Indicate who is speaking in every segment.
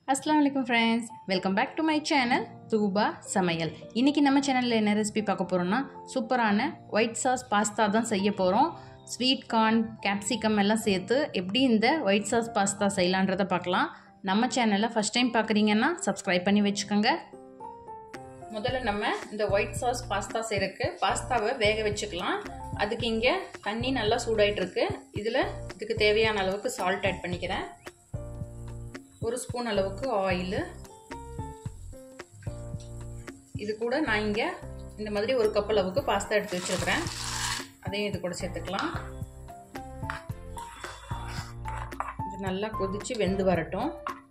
Speaker 1: அஸ்லாம் வலைக்கம் friends welcome back to my channel Thooba சமையல் இன்றைக்கி நம்ம சேனலில் என்ன ரெசிபி பார்க்க போகிறோம்னா சூப்பரான ஒயிட் சாஸ் பாஸ்தா தான் செய்ய போகிறோம் ஸ்வீட் கார்ன் கேப்சிகம் எல்லாம் சேர்த்து எப்படி இந்த ஒயிட் சாஸ் பாஸ்தா செய்யலான்றதை பார்க்கலாம் நம்ம சேனலை ஃபஸ்ட் டைம் பார்க்குறீங்கன்னா சப்ஸ்கிரைப் பண்ணி வச்சுக்கோங்க முதல்ல நம்ம இந்த ஒயிட் சாஸ் பாஸ்தா செய்கிறதுக்கு பாஸ்தாவை வேக வச்சுக்கலாம் அதுக்கு இங்கே தண்ணி நல்லா சூடாயிட்டு இருக்கு இதில் இதுக்கு தேவையான அளவுக்கு சால்ட் ஆட் பண்ணிக்கிறேன் ஒரு ஸ்பூன் அளவுக்கு ஆயில் இது கூட நான் இங்கே இந்த மாதிரி ஒரு கப் அளவுக்கு பாஸ்தா எடுத்து வச்சுருக்கிறேன் அதையும் இது கூட சேர்த்துக்கலாம் இது நல்லா கொதித்து வெந்து வரட்டும்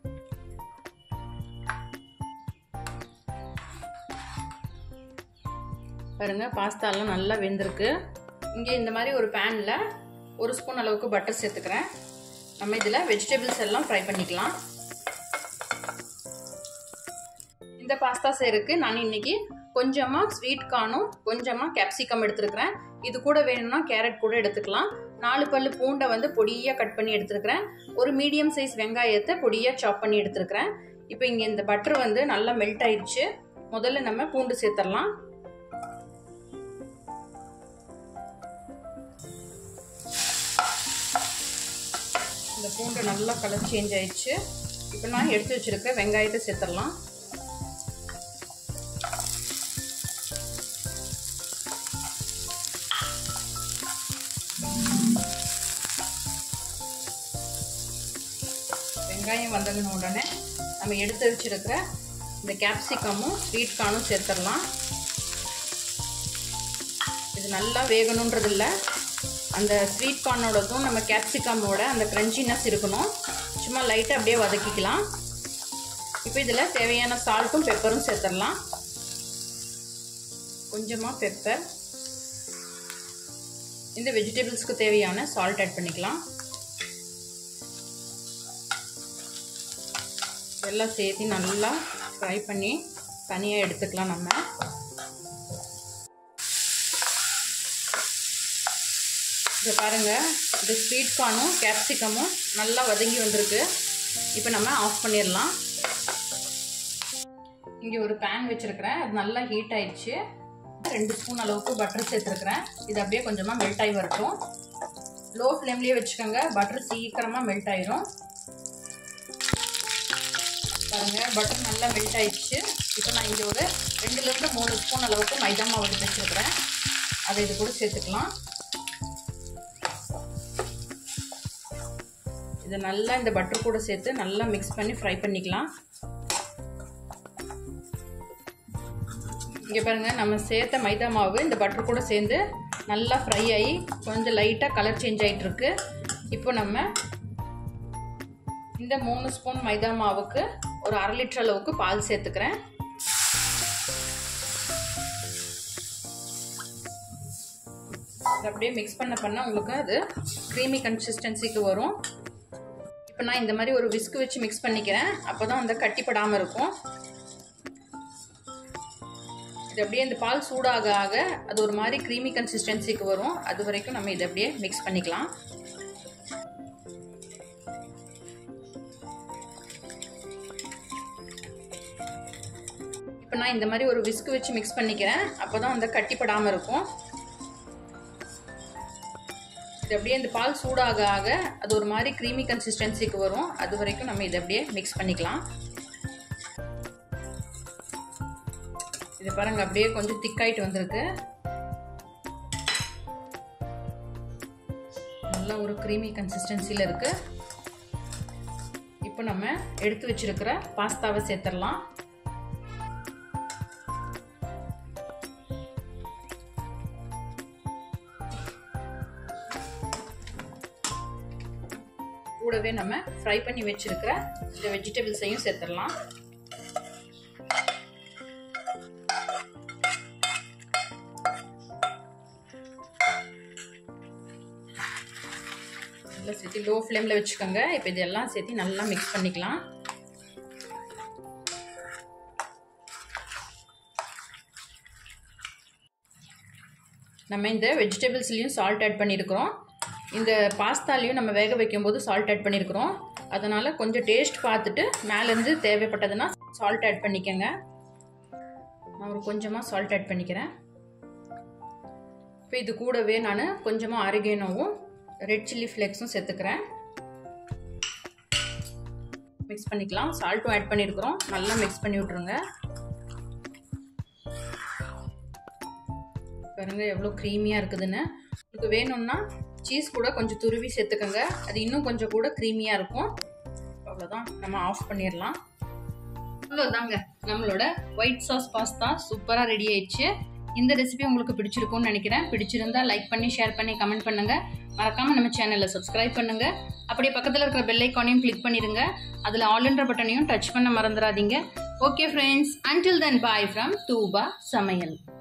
Speaker 1: பாருங்கள் பாஸ்தாலாம் நல்லா வெந்திருக்கு இங்கே இந்த மாதிரி ஒரு பேனில் ஒரு ஸ்பூன் அளவுக்கு பட்டர் சேர்த்துக்கிறேன் நம்ம இதில் வெஜிடபிள்ஸ் எல்லாம் ஃப்ரை பண்ணிக்கலாம் இந்த பாஸ்தா செய்யறதுக்கு நான் இன்னைக்கு கொஞ்சமாக ஸ்வீட் கார்னும் கொஞ்சமாக கேப்சிகம் எடுத்துருக்கிறேன் இது கூட வேணும்னா கேரட் கூட எடுத்துக்கலாம் நாலு பல்லு பூண்டை வந்து பொடியாக கட் பண்ணி எடுத்துருக்கிறேன் ஒரு மீடியம் சைஸ் வெங்காயத்தை பொடியாக சாப் பண்ணி எடுத்துருக்கிறேன் இப்போ இங்கே இந்த பட்டர் வந்து நல்லா மெல்ட் ஆயிடுச்சு முதல்ல நம்ம பூண்டு சேர்த்துடலாம் இந்த பூண்டு நல்லா கலர் சேஞ்ச் ஆயிடுச்சு இப்போ நான் எடுத்து வச்சிருக்க வெங்காயத்தை சேர்த்துடலாம் வெங்காயம் வந்ததுன்னு உடனே நம்ம எடுத்து வச்சிருக்கிற இந்த கேப்சிகமும் ஸ்வீட் கார்னும் சேர்த்துடலாம் இது நல்லா வேகணுன்றது இல்லை அந்த ஸ்வீட் கார்னோடதும் நம்ம கேப்சிகமோட அந்த க்ரன்ச்சினஸ் இருக்கணும் சும்மா லைட்டாக அப்படியே வதக்கிக்கலாம் இப்போ இதில் தேவையான சால்ட்டும் பெப்பரும் சேர்த்துடலாம் கொஞ்சமாக பெப்பர் இந்த வெஜிடபிள்ஸ்க்கு தேவையான சால்ட் ஆட் பண்ணிக்கலாம் எல்லாம் சேர்த்து நல்லா ஃப்ரை பண்ணி தனியாக எடுத்துக்கலாம் நம்ம இதை பாருங்கள் இந்த ஸ்வீட் கார்னும் கேப்சிகமும் நல்லா வதங்கி வந்திருக்கு இப்போ நம்ம ஆஃப் பண்ணிடலாம் இங்கே ஒரு பேன் வச்சுருக்கிறேன் அது நல்லா ஹீட் ஆயிடுச்சு ரெண்டு ஸ்பூன் அளவுக்கு பட்டர் சேர்த்துருக்குறேன் இது அப்படியே கொஞ்சமாக மெல்ட் ஆகி வரட்டும் லோ ஃப்ளேம்லேயே வச்சுக்கோங்க பட்டர் சீக்கிரமாக மெல்ட் ஆயிரும் பாருங்கள் பட்டர் நல்லா மெல்ட் ஆயிடுச்சு இப்போ நான் இங்கே ஒரு ரெண்டுலேருந்து மூணு ஸ்பூன் அளவுக்கு மைதா மாவு எடுத்து வச்சுருக்கிறேன் அதை இது கூட சேர்த்துக்கலாம் இதை நல்லா இந்த பட்டர் கூட சேர்த்து நல்லா மிக்ஸ் பண்ணி ஃப்ரை பண்ணிக்கலாம் இங்கே பாருங்கள் நம்ம சேர்த்த மைதா மாவு இந்த பட்டர் கூட சேர்ந்து நல்லா ஃப்ரை ஆகி கொஞ்சம் லைட்டாக கலர் சேஞ்ச் ஆகிட்டு இருக்கு இப்போ நம்ம இந்த மூணு ஸ்பூன் மைதா மாவுக்கு ஒரு அரை லிட்டர் அளவுக்கு பால் சேர்த்துக்கிறேன் இது அப்படியே மிக்ஸ் பண்ண பண்ண உங்களுக்கு அது க்ரீமி கன்சிஸ்டன்சிக்கு வரும் இப்போ நான் இந்த மாதிரி ஒரு விஸ்க் வச்சு மிக்ஸ் பண்ணிக்கிறேன் அப்போ தான் அந்த கட்டிப்படாமல் இருக்கும் இது அப்படியே இந்த பால் சூடாக ஆக அது ஒரு மாதிரி க்ரீமி கன்சிஸ்டன்சிக்கு வரும் அது வரைக்கும் நம்ம இதை அப்படியே மிக்ஸ் பண்ணிக்கலாம் இப்போ நான் இந்த மாதிரி ஒரு விஸ்க் வச்சு மிக்ஸ் பண்ணிக்கிறேன் அப்போ தான் அந்த கட்டிப்படாமல் இருக்கும் இது அப்படியே இந்த பால் சூடாக ஆக அது ஒரு மாதிரி க்ரீமி கன்சிஸ்டன்சிக்கு வரும் அது வரைக்கும் நம்ம இதை அப்படியே மிக்ஸ் பண்ணிக்கலாம் இது பாருங்க அப்படியே கொஞ்சம் திக்காயிட்டு வந்திருக்கு நல்ல ஒரு க்ரீமி கன்சிஸ்டன்சியில் இருக்கு இப்போ நம்ம எடுத்து வச்சிருக்கிற பாஸ்தாவை சேர்த்துடலாம் கூடவே நம்ம ஃப்ரை பண்ணி வச்சிருக்கிற இந்த வெஜிடபிள்ஸையும் சேர்த்துடலாம் நல்லா சேர்த்து லோ ஃப்ளேமில் வச்சுக்கோங்க இப்போ இதெல்லாம் சேர்த்து நல்லா மிக்ஸ் பண்ணிக்கலாம் நம்ம இந்த வெஜிடபிள்ஸ்லேயும் சால்ட் ஆட் பண்ணியிருக்கிறோம் இந்த பாஸ்தாலையும் நம்ம வேக வைக்கும்போது சால்ட் ஆட் பண்ணியிருக்கிறோம் அதனால் கொஞ்சம் டேஸ்ட் பார்த்துட்டு மேலேருந்து தேவைப்பட்டதுன்னா சால்ட் ஆட் பண்ணிக்கோங்க நான் ஒரு கொஞ்சமாக சால்ட் ஆட் பண்ணிக்கிறேன் இப்போ இது கூடவே நான் கொஞ்சமாக அரிகேனோவும் ரெட் சில்லி ஃப்ளேக்ஸும் சேர்த்துக்கிறேன் மிக்ஸ் பண்ணிக்கலாம் சால்ட்டும் ஆட் பண்ணியிருக்கிறோம் நல்லா மிக்ஸ் பண்ணி விட்ருங்க பாருங்க எவ்வளோ க்ரீமியாக இருக்குதுன்னு உங்களுக்கு வேணும்னா சீஸ் கூட கொஞ்சம் துருவி சேர்த்துக்கோங்க அது இன்னும் கொஞ்சம் கூட க்ரீமியாக இருக்கும் அவ்வளோதான் நம்ம ஆஃப் பண்ணிடலாம் அவ்வளோதாங்க நம்மளோட ஒயிட் சாஸ் பாஸ்தா சூப்பராக ரெடி ஆயிடுச்சு இந்த ரெசிபி உங்களுக்கு பிடிச்சிருக்கும்னு நினைக்கிறேன் பிடிச்சிருந்தா லைக் பண்ணி ஷேர் பண்ணி கமெண்ட் பண்ணுங்க மறக்காம நம்ம சேனலை சப்ஸ்கிரைப் பண்ணுங்க அப்படியே பக்கத்தில் இருக்கிற பெல் ஐக்கானையும் கிளிக் பண்ணிருங்க அதில் ஆல்ன்ற பட்டனையும் டச் பண்ண மறந்துடாதீங்க okay friends until then bye from Thooba சமையல்